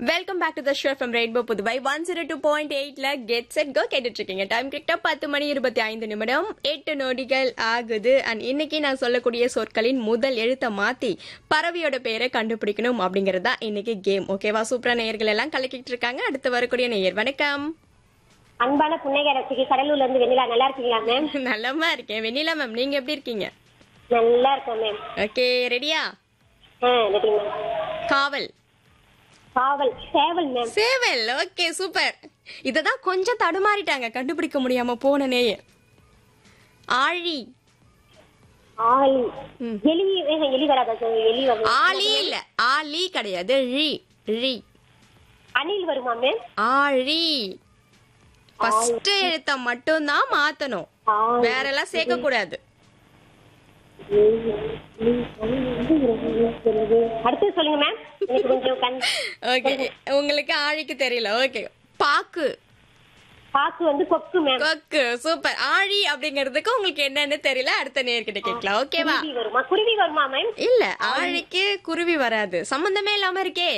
Welcome back to the show from rainbow Puduvai one zero two point எயிட்ல get set go கேட்டுட்டு இருக்கீங்க time கரெக்டா பத்து மணி இருபத்தி ஐந்து நிமிடம் எட்டு நொடிகள் ஆகுது அண்ட் இன்னைக்கு நான் சொல்லக்கூடிய சொற்களின் முதல் எழுத்தை மாத்தி பறவையோட பெயரை கண்டுபிடிக்கணும் அப்படிங்கறது தான் இன்னைக்கு கேம் ஓகேவா சூப்பரா நேயர்கள் எல்லாம் கலக்கிட்டு இருக்காங்க அடுத்து வரக்கூடிய நேயர் வணக்கம் அன்பான புன்னகை ரசிகை கடலூர்ல இருந்து வெண்ணிலா நல்லா இருக்கீங்களா மேம் நல்லமா இருக்கேன் வெண்ணிலா மேம் நீங்க எப்படி இருக்கீங்க நல்லா இருக்கோம் மேம் ஓகே ரெடியா ஆ ரெடி மேம் காவல் காவல் சேவல் மேம் சேவல் ஓகே சூப்பர் இததான் கொஞ்சம் தடுமாறிட்டாங்க கண்டுபிடிக்க முடியாம போன நேயர் ஆழி ஆளி ம். எலி ஏங்க, எலி வராதா சார் எலி வரும் ஆலி இல்ல ஆலி கிடையாது ழி ழி அணில் வருமா மேம் ஆழி ஃபர்ஸ்ட் எழுத்த மட்டும் தான் மாத்தணும் ஆளி. வேற எல்லாம் சேர்க்க கூடாது அடுத்து சொல்லுங்க மேம் எனக்கு கொஞ்சம் கண் ஓகே உங்களுக்கு ஆழிக்கு தெரியல ஓகே பாக்கு பாக்கு வந்து கொக்கு மேம் கொக்கு சூப்பர் ஆழி அப்படிங்கிறதுக்கு உங்களுக்கு என்னன்னு தெரியல அடுத்த நேர்கிட்ட கேட்கலாம் ஓகேவா குருவி வருமா குருவி வருமா மேம் இல்ல ஆழிக்கு குருவி வராது சம்பந்தமே இல்லாம இருக்கே